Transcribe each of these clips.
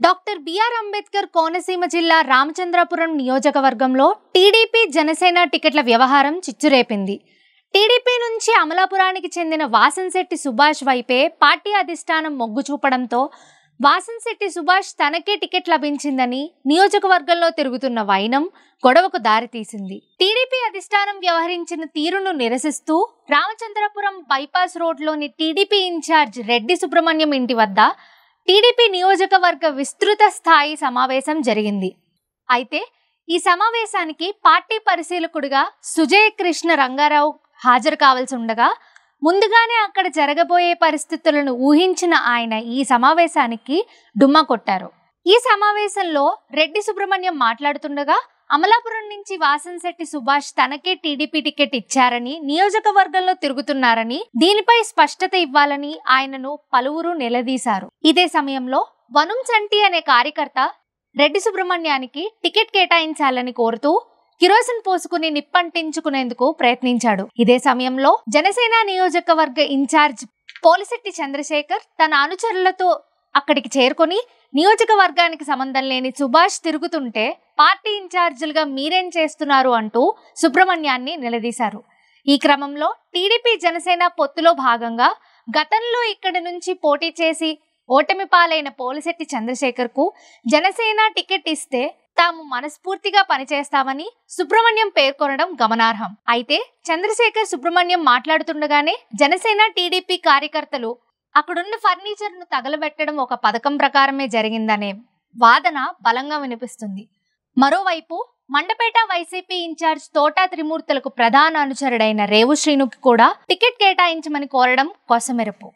doctor BR Ambedkar Konaseema జిల్లా రామచంద్రపురం నియోజకవర్గంలో TDP Janasena టికెట్ల వ్యవహారం చిచ్చురేపింది టీడీపీ నుంచి అమలాపురానికి చెందిన వాసంశెట్టి సుభాష్ వైపే పార్టీ అధిష్టానం మొగ్గు చూపడంతో వాసంశెట్టి సుభాష్ తనకే టికెట్ లభించిందని నియోజకవర్గంలో తిరుగుతున్న వైనం గొడవకు దారితీసింది టీడీపీ అధిష్టానం వ్యవహరించిన తీరును నిరసిస్తూ రామచంద్రపురం బైపాస్ రోడ్లోని టీడీపీ ఇన్ఛార్జ్ రెడ్డి సుబ్రహ్మణ్యం ఇంటి వద్ద టీడీపీ నియోజకవర్గ విస్తృత స్థాయి సమావేశం జరిగింది అయితే ఈ సమావేశానికి పార్టీ పరిశీలకుడిగా సుజయ్ కృష్ణ రంగారావు హాజరు కావాల్సి ఉండగా ముందుగానే అక్కడ జరగబోయే పరిస్థితులను ఊహించిన ఆయన ఈ సమావేశానికి డుమ్మా కొట్టారు ఈ సమావేశంలో రెడ్డి సుబ్రహ్మణ్యం మాట్లాడుతుండగా అమలాపురం నుంచి వాసంశెట్టి సుభాష్ తనకే టీడీపీ టికెట్ ఇచ్చారని నియోజకవర్గంలో తిరుగుతున్నారని దీనిపై స్పష్టత ఇవ్వాలని ఆయనను పలువురు నిలదీశారు ఇదే సమయంలో వనుం చంటి అనే కార్యకర్త రెడ్డి సుబ్రహ్మణ్యానికి టికెట్ కేటాయించాలని కోరుతూ కిరోసిన్ పోసుకుని నిప్పంటించుకునేందుకు ప్రయత్నించాడు ఇదే సమయంలో జనసేన నియోజకవర్గ ఇన్ఛార్జ్ పోలిశెట్టి చంద్రశేఖర్ తన అనుచరులతో అక్కడికి చేరుకొని నియోజకవర్గానికి సంబంధం లేని సుభాష్ తిరుగుతుంటే పార్టీ ఇన్ఛార్జీలుగా మీరేం చేస్తున్నారు అంటూ సుబ్రహ్మణ్యాన్ని నిలదీశారు ఈ క్రమంలో టీడీపీ జనసేన పొత్తులో భాగంగా గతంలో ఇక్కడి నుంచి పోటీ చేసి ఓటమి పాలైన పోలిశెట్టి చంద్రశేఖర్కు జనసేన టికెట్ ఇస్తే తాము మనస్ఫూర్తిగా పనిచేస్తామని సుబ్రహ్మణ్యం పేర్కొనడం గమనార్హం అయితే చంద్రశేఖర్ సుబ్రహ్మణ్యం మాట్లాడుతుండగానే జనసేన టీడీపీ కార్యకర్తలు అక్కడున్న ఫర్నిచర్ ను తగలబెట్టడం ఒక పథకం ప్రకారమే జరిగిందనే వాదన బలంగా వినిపిస్తుంది మరోవైపు మండపేట వైసీపీ ఇన్ఛార్జ్ తోటా త్రిమూర్తులకు ప్రధాన అనుచరుడైన రేవు శ్రీనుకి కూడా టికెట్ కేటాయించమని కోరడం కొసమెరుపు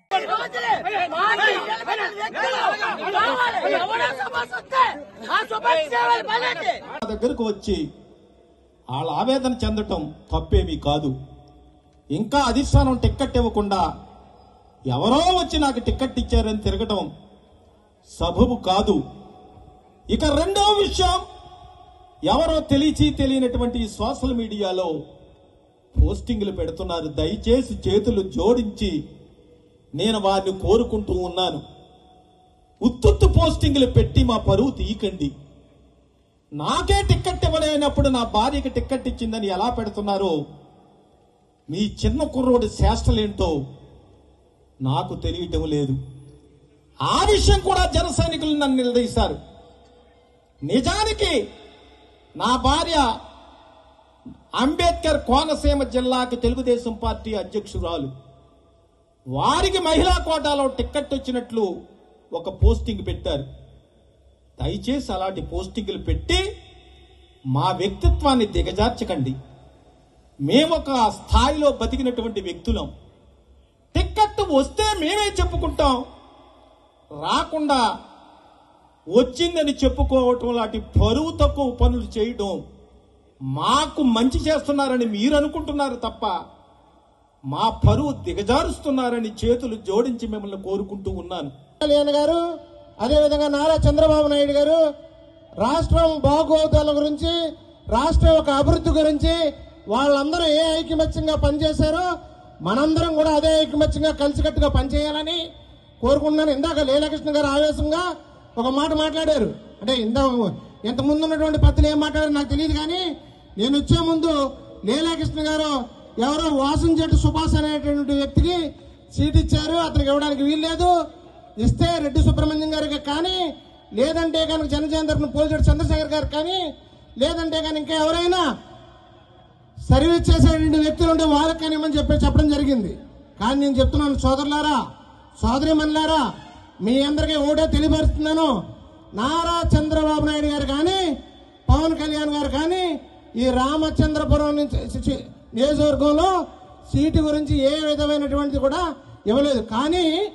నా దగ్గరకు వచ్చి వాళ్ళ ఆవేదన చెందటం తప్పేమీ కాదు ఇంకా అధిష్టానం టిక్కెట్ ఇవ్వకుండా ఎవరో వచ్చి నాకు టిక్కెట్ ఇచ్చారని తిరగటం సబబు కాదు ఇక రెండో విషయం ఎవరో తెలిసి తెలియనటువంటి ఈ సోషల్ మీడియాలో పోస్టింగ్లు పెడుతున్నారు దయచేసి చేతులు జోడించి నేను వారిని కోరుకుంటూ ఉన్నాను ఉత్తుత్తు పోస్టింగ్లు పెట్టి మా పరువు తీయకండి నాకే టిక్కెట్ ఇవ్వలేనప్పుడు నా భార్యకి టిక్కెట్ ఇచ్చిందని ఎలా పెడుతున్నారో మీ చిన్న కుర్రోడి శాస్త్రలేంటో నాకు తెలియటం లేదు ఆ విషయం కూడా జన సైనికులు నన్ను నిలదీశారు నిజానికి నా భార్య అంబేద్కర్ కోనసీమ జిల్లాకి తెలుగుదేశం పార్టీ అధ్యక్షురాలు వారికి మహిళా కోటాలో టిక్కెట్ వచ్చినట్లు ఒక పోస్టింగ్ పెట్టారు దయచేసి అలాంటి పోస్టింగ్లు పెట్టి మా వ్యక్తిత్వాన్ని దిగజార్చకండి మేమొక స్థాయిలో బతికినటువంటి వ్యక్తులం టిక్కెట్ వస్తే మేమే చెప్పుకుంటాం రాకుండా వచ్చిందని చెప్పుకోవటం లాంటి పరువు తక్కువ పనులు చేయడం మాకు మంచి చేస్తున్నారని మీరు అనుకుంటున్నారు తప్ప మా పరువు దిగజారుస్తున్నారని చేతులు జోడించి మిమ్మల్ని కోరుకుంటూ ఉన్నాను కళ్యాణ్ గారు అదేవిధంగా నారా చంద్రబాబు నాయుడు గారు రాష్ట్రం బాగోగుల గురించి రాష్ట్రం యొక్క అభివృద్ధి గురించి వాళ్ళందరూ ఏ ఐకమత్యంగా పనిచేశారో మనందరం కూడా అదే ఐకమత్యంగా కలిసికట్టుగా పనిచేయాలని కోరుకుంటున్నాను ఇందాక లీలాకృష్ణ గారు ఆవేశంగా ఒక మాట మాట్లాడారు అంటే ఇంత ఇంత ముందు ఉన్నటువంటి పత్రులు ఏం మాట్లాడారు నాకు తెలియదు కానీ నేను వచ్చే ముందు లీలాకృష్ణ గారు ఎవరో వాసం చెట్టు సుభాష్ అనేటువంటి వ్యక్తికి సీట్ ఇచ్చారు అతనికి ఇవ్వడానికి వీల్లేదు ఇస్తే రెడ్డి సుబ్రహ్మణ్యం గారికి కానీ లేదంటే కనుక జనజేందర్ను పోల్చెట్టు చంద్రశేఖర్ గారికి కానీ లేదంటే కనుక ఇంకా ఎవరైనా సర్వీస్ చేసేటువంటి వ్యక్తులు ఉంటే వాళ్ళకి కానివ్వమని చెప్పి చెప్పడం జరిగింది కానీ నేను చెప్తున్నాను సోదరులారా సోదరి మనులారా మీ అందరికీ ఓటే తెలియపరుస్తున్నాను నారా చంద్రబాబు నాయుడు గారు కానీ పవన్ కళ్యాణ్ గారు కానీ ఈ రామచంద్రపురం నుంచి చి- చి- నియోజకవర్గంలో సీటు గురించి ఏ విధమైనటువంటిది కూడా ఇవ్వలేదు కానీ